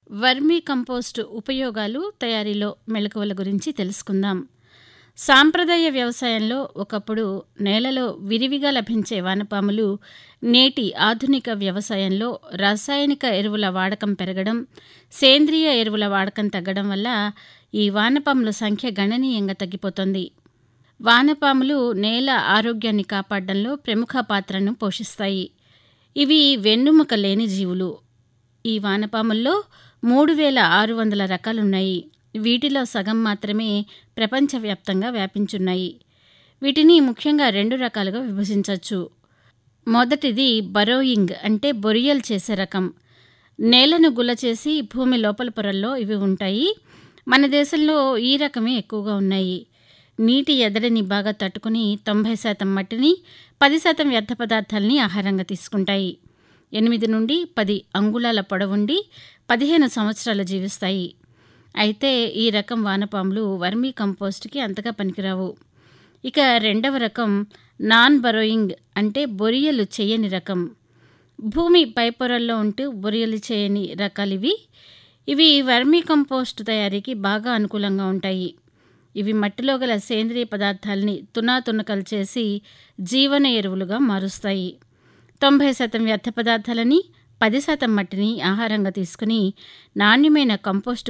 vermi compost ఉపయోగాలు తయారీలో మెళకువల గురించి తెలుసుకుందాం సాంప్రదాయ వ్యవసాయంలో ఒకప్పుడు నేలలో విరివిగా లభించే వానపాములు నేటి ఆధునిక వ్యవసాయంలో రసాయనిక ఎరువుల వాడకం పెరగడం సేంద్రియ ఎరువుల వాడకం తగ్గడం వల్ల ఈ వానపాముల సంఖ్య గణనీయంగా తగ్గిపోతోంది వానపాములు నేల ఆరోగ్యాన్ని కాపాడడంలో ప్రముఖ పాత్రను పోషిస్తాయి ఇవి వెన్నుముక లేని జీవులు ఈ వానపాముల్లో మూడు వేల ఆరు వందల రకాలున్నాయి వీటిలో సగం మాత్రమే ప్రపంచవ్యాప్తంగా వ్యాపించున్నాయి వీటిని ముఖ్యంగా రెండు రకాలుగా విభజించవచ్చు మొదటిది బరోయింగ్ అంటే బొరియలు చేసే రకం నేలను గుల్ల చేసి భూమి లోపల పొరల్లో ఇవి ఉంటాయి మన దేశంలో ఈ రకమే ఎక్కువగా ఉన్నాయి నీటి ఎదడిని బాగా తట్టుకుని తొంభై శాతం మట్టిని పది శాతం వ్యర్థ పదార్థాలని ఆహారంగా తీసుకుంటాయి ఎనిమిది నుండి పది అంగుళాల పొడవుండి పదిహేను సంవత్సరాలు జీవిస్తాయి అయితే ఈ రకం వానపాములు వర్మీ కంపోస్ట్కి అంతగా పనికిరావు ఇక రెండవ రకం నాన్ బరోయింగ్ అంటే బొరియలు చేయని రకం భూమి పైపొరల్లో ఉంటూ బొరియలు చేయని రకాలివి ఇవి వర్మీ కంపోస్ట్ తయారీకి బాగా అనుకూలంగా ఉంటాయి ఇవి మట్టిలో గల సేంద్రియ పదార్థాలని తునాతునకలు చేసి జీవన ఎరువులుగా మారుస్తాయి తొంభై శాతం వ్యర్థ పదార్థాలని పది శాతం మట్టిని ఆహారంగా తీసుకుని నాణ్యమైన కంపోస్టు